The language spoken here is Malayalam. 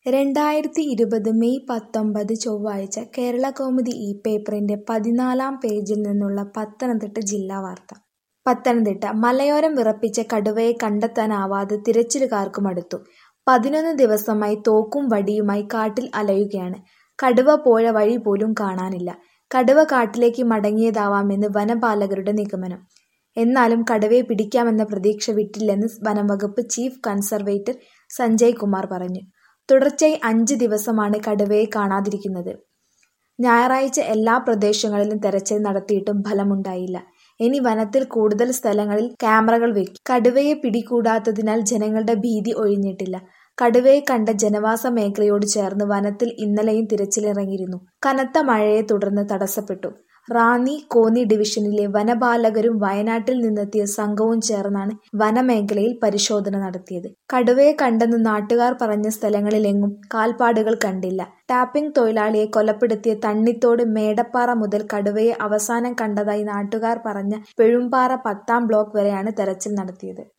രണ്ടായിരത്തി ഇരുപത് മെയ് പത്തൊമ്പത് ചൊവ്വാഴ്ച കേരളകൗമുദി ഈ പേപ്പറിന്റെ പതിനാലാം പേജിൽ നിന്നുള്ള പത്തനംതിട്ട ജില്ലാ വാർത്ത. പത്തനംതിട്ട മലയോരം വിറപ്പിച്ച കടുവയെ കണ്ടെത്താനാവാതെ തിരച്ചിലുകാർക്ക് മടുത്തു. പതിനൊന്ന് ദിവസമായി തോക്കും വടിയുമായി കാട്ടിൽ അലയുകയാണ്. കടുവ പോയ വഴി പോലും കാണാനില്ല. കടുവ കാട്ടിലേക്ക് മടങ്ങിയതാവാമെന്ന് വനപാലകരുടെ നിഗമനം. എന്നാലും കടുവയെ പിടിക്കാമെന്ന പ്രതീക്ഷ വിട്ടില്ലെന്ന് വനംവകുപ്പ് ചീഫ് കൺസർവേറ്റർ സഞ്ജയ് കുമാർ പറഞ്ഞു. തുടർച്ചയായി അഞ്ച് ദിവസമാണ് കടുവയെ കാണാതിരിക്കുന്നത്. ഞായറാഴ്ച എല്ലാ പ്രദേശങ്ങളിലും തെരച്ചിൽ നടത്തിയിട്ടും ഫലമുണ്ടായില്ല. ഇനി വനത്തിൽ കൂടുതൽ സ്ഥലങ്ങളിൽ ക്യാമറകൾ വെക്കും. കടുവയെ പിടികൂടാത്തതിനാൽ ജനങ്ങളുടെ ഭീതി ഒഴിഞ്ഞിട്ടില്ല. കടുവയെ കണ്ട ജനവാസ മേഖലയോട് ചേർന്ന് വനത്തിൽ ഇന്നലെയും തിരച്ചിലിറങ്ങിയിരുന്നു. കനത്ത മഴയെ തുടർന്ന് തടസ്സപ്പെട്ടു. റാന്നി, കോന്നി ഡിവിഷനിലെ വനപാലകരും വയനാട്ടിൽ നിന്നെത്തിയ സംഘവും ചേർന്നാണ് വനമേഖലയിൽ പരിശോധന നടത്തിയത്. കടുവയെ കണ്ടെന്ന് നാട്ടുകാർ പറഞ്ഞ സ്ഥലങ്ങളിലെങ്ങും കാൽപ്പാടുകൾ കണ്ടില്ല. ടാപ്പിംഗ് തൊഴിലാളിയെ കൊലപ്പെടുത്തിയ തണ്ണിത്തോട് മേടപ്പാറ മുതൽ കടുവയെ അവസാനം കണ്ടതായി നാട്ടുകാർ പറഞ്ഞ പെഴുമ്പാറ പത്താം ബ്ലോക്ക് വരെയാണ് തെരച്ചിൽ നടത്തിയത്.